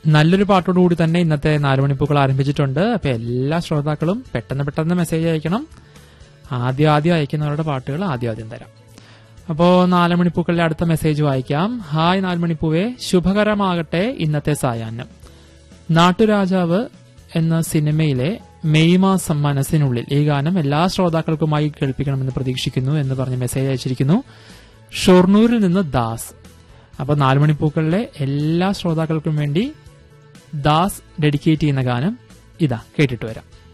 നല്ലൊരു പാട്ടോടുകൂടി തന്നെ ഇന്നത്തെ നാലുമണിപ്പൂക്കൾ ആരംഭിച്ചിട്ടുണ്ട് അപ്പൊ എല്ലാ ശ്രോതാക്കളും പെട്ടെന്ന് പെട്ടെന്ന് മെസ്സേജ് അയക്കണം ആദ്യം ആദ്യം അയക്കുന്നവരുടെ പാട്ടുകൾ ആദ്യം ആദ്യം തരാം അപ്പോ നാലുമണിപ്പൂക്കളിലെ അടുത്ത മെസ്സേജ് വായിക്കാം ഹായ് നാലുമണിപ്പൂവെ ശുഭകരമാകട്ടെ ഇന്നത്തെ സായാഹ്നം നാട്ടുരാജാവ് എന്ന സിനിമയിലെ മെയ് മാസം മനസ്സിനുള്ളിൽ ഈ ഗാനം എല്ലാ ശ്രോതാക്കൾക്കുമായി കേൾപ്പിക്കണമെന്ന് പ്രതീക്ഷിക്കുന്നു എന്ന് പറഞ്ഞ് മെസ്സേജ് അയച്ചിരിക്കുന്നു ഷൊർണൂരിൽ നിന്ന് ദാസ് അപ്പൊ നാലുമണിപ്പൂക്കളിലെ എല്ലാ ശ്രോതാക്കൾക്കും വേണ്ടി ദാസ് ഡെഡിക്കേറ്റ് ചെയ്യുന്ന ഗാനം ഇതാ കേട്ടിട്ട് വരാം